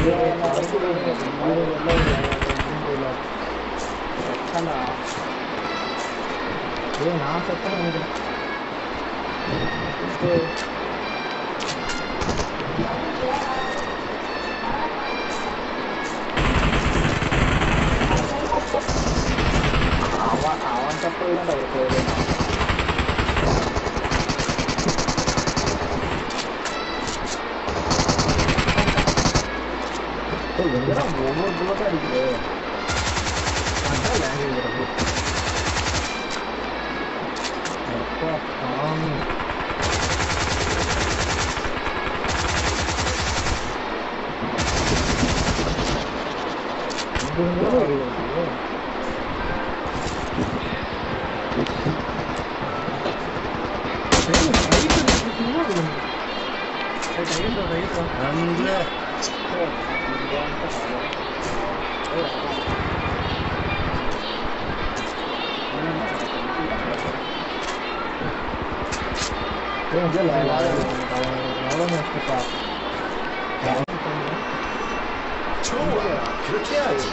ஏய் நான் செத்தேன் நினைக்கிறேன் அவன் அவன் தப்பு தான் ஒரு எங்கடா ஒவ்வொரு புல்லட்டும் அடிக்குது அதான் லேங்குது ரொம்ப அப்பா சாமி இது எங்கடா வருது? ஏய், ரைட்டு இருக்குன்னா அது வந்து. ஏய், ரைட்டு வா, ரைட்டு வா. அங்க ஏய், இங்க வந்து பாரு. ஏய், அதான். ஏய், இங்க இல்ல, அவன் அவன் எவ்வளோ நேசிப்பா. Tua, cricket.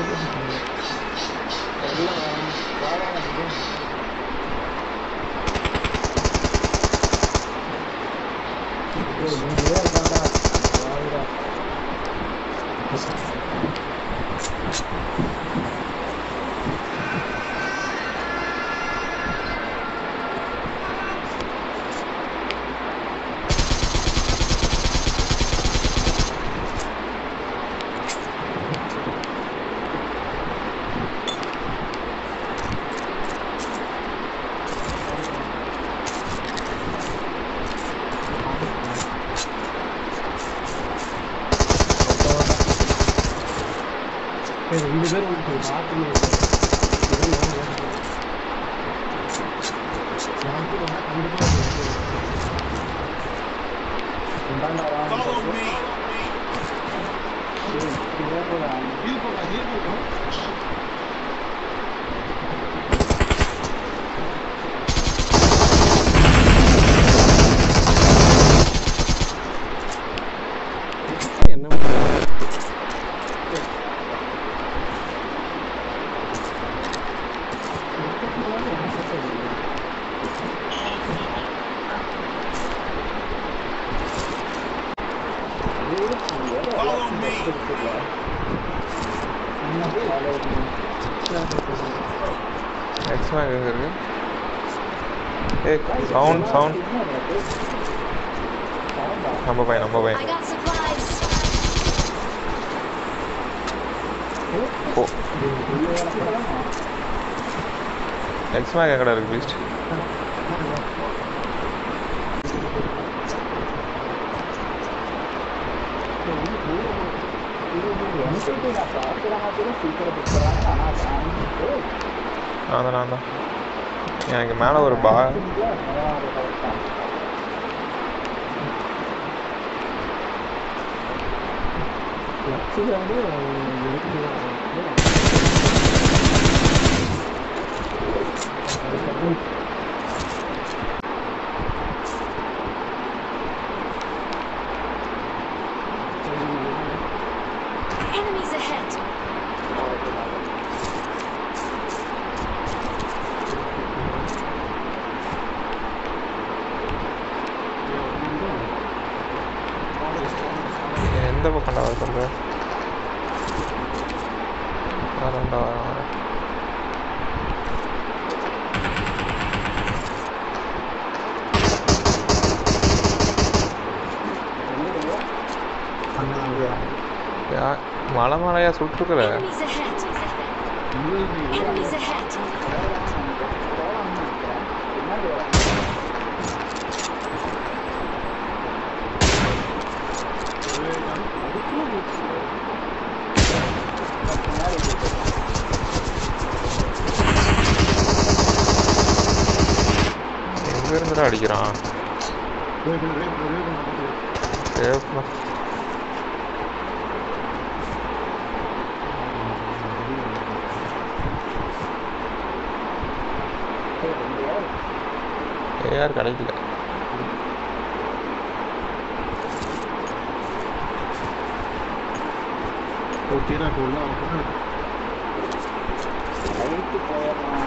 ரெண்டு பேர் வந்து பாத்துல Follow me. என்ன பண்றது? Follow me. எக்ஸ்ட்ரா எங்க இருக்கு ஏ சவுண்ட் சவுண்ட் நம்ம பையன் நம்ம I பையன் got supplies. ஓ எக்ஸ்ட்ரா எங்கடா இருக்கு பீஸ்ட் நான் தான் நான் தான் எனக்கு மேலே ஒரு பா Enemies ahead. எந்த பக்கம்டா வர சொல்ற வரேன்டா வரேன் வரேன் யா மலை மலையா சுட்டுருக்குற Enemies ahead. Enemies ahead. எங்க இருந்துடா அடிக்கிறான் சேஃப்ல ஏஆர் கிடைக்கல ஒரு தீரா உள்ள அவன் கொண்டு லைட்டு போயிடலாம்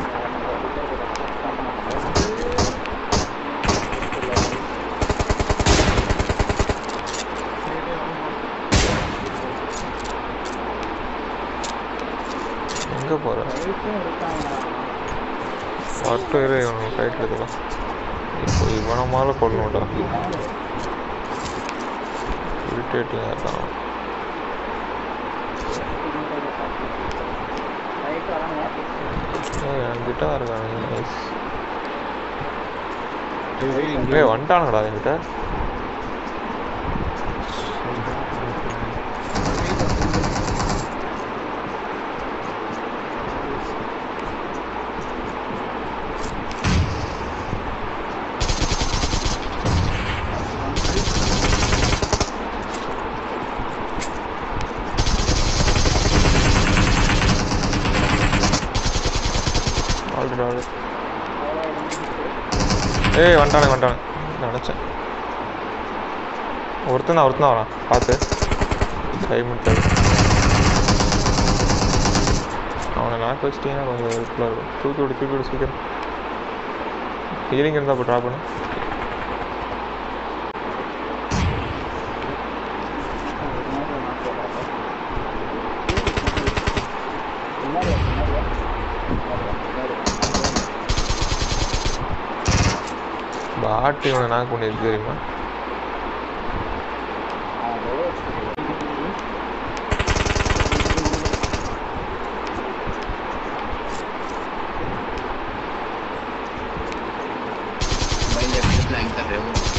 எங்கே போகிற லைட்டும் இருக்காங்க மட்டும் இரு இவனுக்கு ஃபைட் எடுக்கலாம் இப்போ இவனை மேலே கொள்ளணும்டா இரிட்டேட்டிங்காக இருக்கான் லைட் வராங்க ஏய், என்கிட்ட இருக்கானுங்க நைஸ் ஏய், இங்க ஏய் வந்துட்டானுங்கடா என்கிட்ட ஆல்ரெடி ஆல்ரெடி ஏய் வந்துட்டானுங்க வந்துட்டானுங்க நினச்சேன் ஒருத்தன் தான் ஒருத்தன் தான் வரான் பார்த்து கை முடித்தாரு அவனை நாக்கு வச்சிட்டீங்கன்னா கொஞ்சம் ஹெல்ப்ஃபுல்லாக இருக்கும் தூக்கி விடு தூக்கி விடு சீக்கிரம் ஹீலிங் இருந்தால் இப்போ ட்ராப் பண்ணு பாட்டு இவனை நாக்கு பண்ணியிருக்கு தெரியுமா भाई लेफ्ट से फ्लैंक कर रहे हो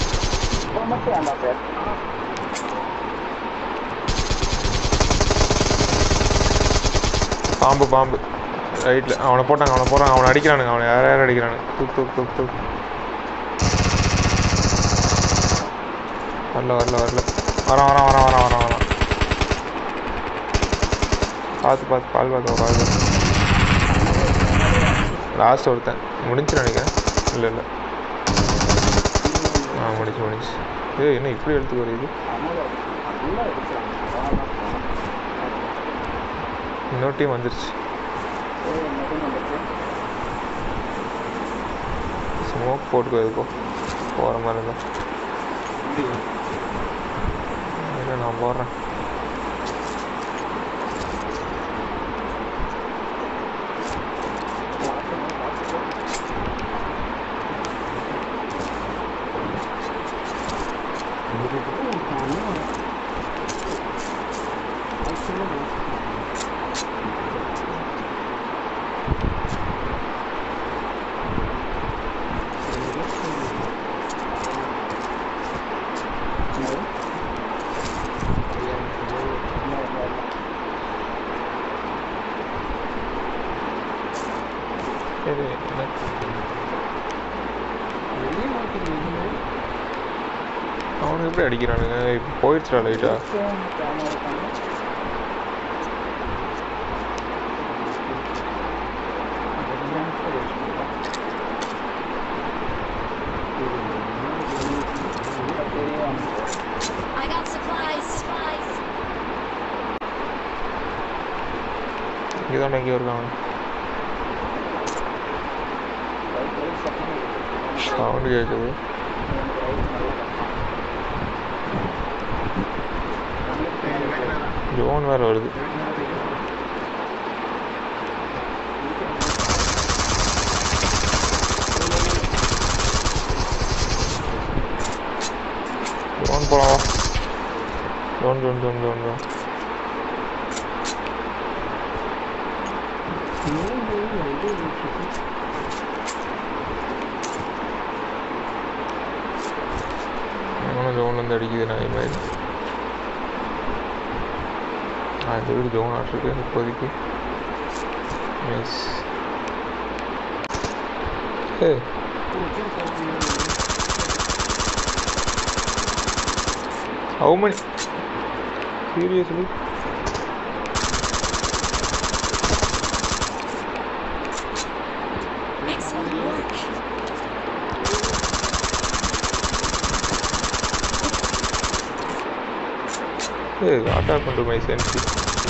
பாம்பு பாம்பு ரைட்டில் அவனை போட்டாங்க அவனை போகிறாங்க அவனை அடிக்கிறானுங்க அவனை யார் யார் அடிக்கிறானுங்க தூக்கு தூக்கு தூக்கு தூக்கு வரல வரல வரல வரான் வரான் வரான் வரான் வரான் வரான் பார்த்து பார்த்து பால் பார்த்து பால் பார்த்து லாஸ்ட் ஒருத்தன் முடிஞ்சு நினைக்கிறேன் இல்லை இல்லை ஆ முடிச்சு முடிச்சு ஏய் என்ன இப்படி எடுத்து வருது இன்னொரு டீம் வந்துருச்சு ஸ்மோக் போட்டுக்கோ எதுக்கும் போகிற மாதிரி இருந்தா இல்லை நான் போடுறேன் சரி என்ன அவனுக்கு எப்படி அடிக்கிறானுங்க இப்போ போயிடுச்சுடா லைட்டா I got supplies. Supplies. இங்கே தான் எங்கேயோ இருக்காங்க சவுண்டு கேட்குது ஜோன் வேறு வருது ஜோன் போலாம் வா zone zone zone zone zone அவனும் ஜோன்லேருந்து அடிக்குது நான் இது மாதிரி ஆ இந்த வீடு ஜோன் ஆட்டிருக்கு இப்போதைக்கு நைஸ் ஏ ஹவு மணி சீரியஸ்லி Excellent work. ஏ அட்டாக் பண்ணிட்டு மை சென்சி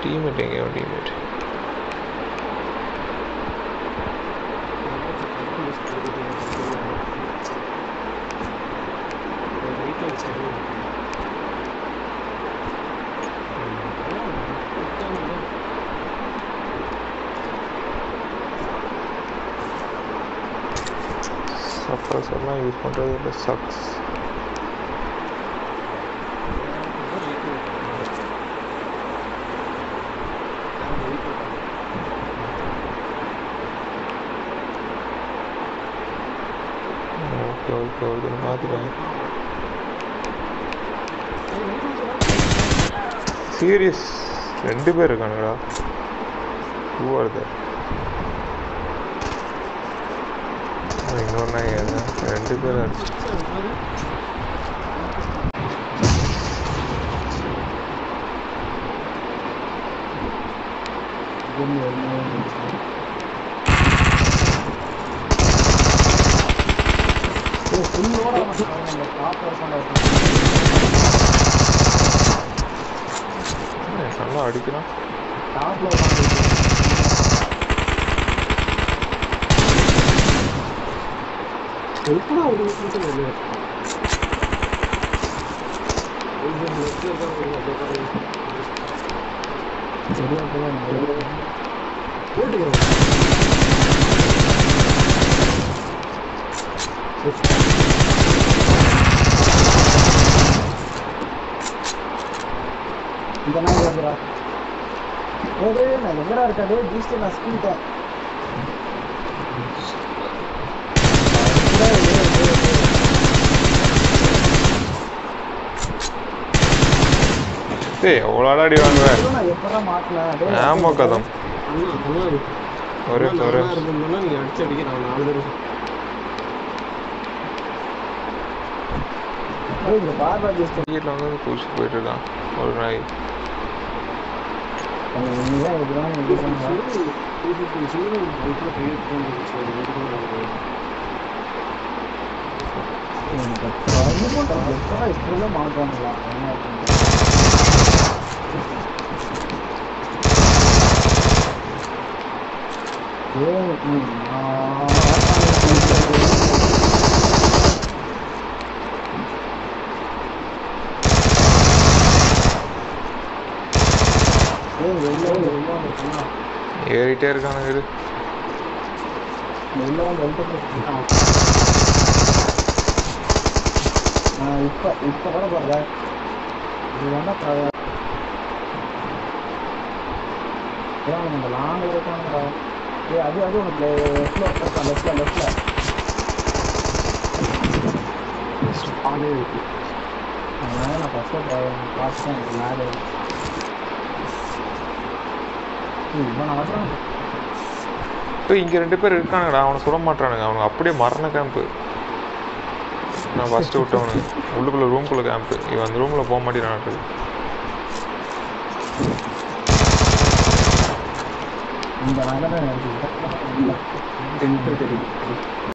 டீம்மேட் எங்கேயோ டீம்மேட் சப்ரஸர்லாம் யூஸ் பண்ணுறது இல்லை சக்ஸ் ஓகே ஓகே ஓகே மாற்றிடுவேன் சீரியஸ் ரெண்டு பேர் இருக்கானுங்களா டூ வருது இன்னொன்று ரெண்டு பேர் இருக்கு ஏய், நல்லா அடிக்கிறான் எப்படா ஒரு நிமிஷம் வெளியே இந்த நாள் வருதுடா ஏய் நான் எங்கடா இருக்காது ஜீஸ்ட் நான் ஸ்கூல்ட்டேன் டேய் எவ்வளோ அடி வாங்குவேன் நான் எப்படா மாட்டினேன் ஆமா கதம் அண்ணா அண்ணா ஒரே அண்ணா, ஒரே நல்லா இருந்தோம்னா நீங்க அடிச்சு அடிக்க நான் நாலு தடவை இந்த பார்பா ஜீஸ்ட் வீட்டில் வந்து குளிச்சு போயிட்டு இருக்கான் ஒரு நாய் நீதான் இதுதான் இது பண்ணுவேன் இப்படிதான் மாட்டுவாங்களா என்ன ஏய் ம், ஆ, ஏய் வெளில வந்து வெளில வந்து சொன்னா ஏறிட்டே இருக்கானுங்க இரு வெளில வந்து வெளில இப்ப இப்ப கூட பாருங்க இது வேணா பரவாயில்ல ஏன் இந்த லாங் இருக்காங்கடா ஏய் அது அது உனக்கு லெஃப்ட்ல லெஃப்ட்ல லெஃப்ட்ல லெஃப்ட்ல ஆனே இருக்கு அதனால நான் ஃபர்ஸ்ட் பார்த்தேன் எனக்கு மேலே இவன் ஆடுறான் இப்போ இங்கே ரெண்டு பேர் இருக்கானுங்கடா அவனை சுட மாட்டானுங்க அவனுக்கு அப்படியே மரண கேம்ப்பு நான் ஃபஸ்ட்டு விட்டவனு உள்ளுக்குள்ளே ரூம்குள்ளே கேம்ப்பு இவன் அந்த ரூமில் போக மாட்டேங்கிறான் இந்த நகரம் எனக்கு தெரியும்